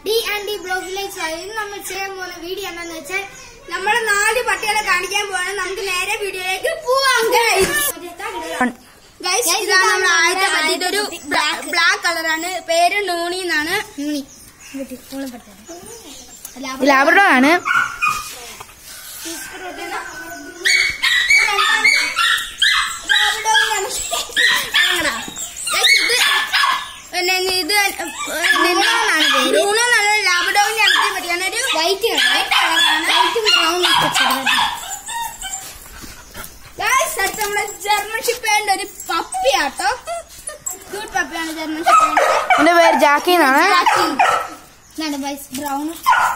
D and D ബ്ലോഗിലേക്ക് ഇന്ന് നമ്മൾ ചെയ്യാൻ പോകുന്ന വീഡിയോ എന്താന്ന് വെച്ചാൽ നമ്മള് നാല് പട്ടികളെ കാണിക്കാൻ പോവാണ് നമുക്ക് നേരെ വീഡിയോയിലേക്ക് പോവാം ഗൈസ് ഇതാണ് നമ്മുടെ ആദ്യത്തെ പട്ടി ഇതൊരു ബ്ലാക്ക് കളറാണ് പേര് നൂണി എന്നാണ് നൂണി ലാബ്രഡോർ ആണ് പിന്നെ ഇത് ലൂണോ എന്നുള്ള ലാബഡോഗിന്റെ അടുത്ത് പറ്റിയാണ് ഒരു വൈറ്റ് വൈറ്റ് കളറാണ് വൈറ്റ് ബ്രൗൺ ഗൈസ് അടുത്ത നമ്മുടെ ജർമ്മൻ ഷിപ്പേന്റെ ഒരു പപ്പിയാട്ടോ ക്യൂട്ട് പപ്പിയാണ് ജർമ്മൻ ഷിപ്പേന്റെ എന്റെ പേര് ജാക്കി എന്നാണ് ബ്രൗൺ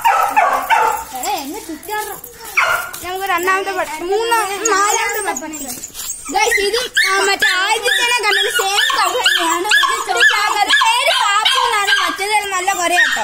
നമുക്ക് രണ്ടാമത്തെ പട്ടി മൂന്നാം നാലാമത്തെ പട്ടി ഗൈസ് ഇതും ആ, മറ്റേ ആദ്യത്തെ കണ്ടത് സെയിം കളർ തന്നെയാണ് ഒരു കളർ പേര് പാപ്പു എന്നാണ് മറ്റേത് നല്ല കുറേ കേട്ടോ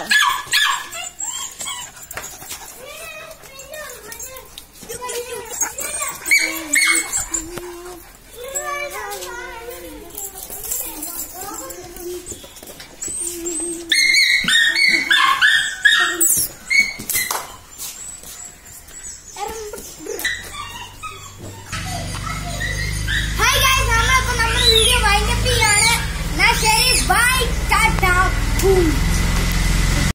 ഹായ് ഗൈസ് നമ്മളിപ്പോ നമ്മുടെ വീഡിയോ വൈൻഡപ്പ് ചെയ്യാണ് എന്നാ ശരി ബൈ ടാറ്റ ബൂം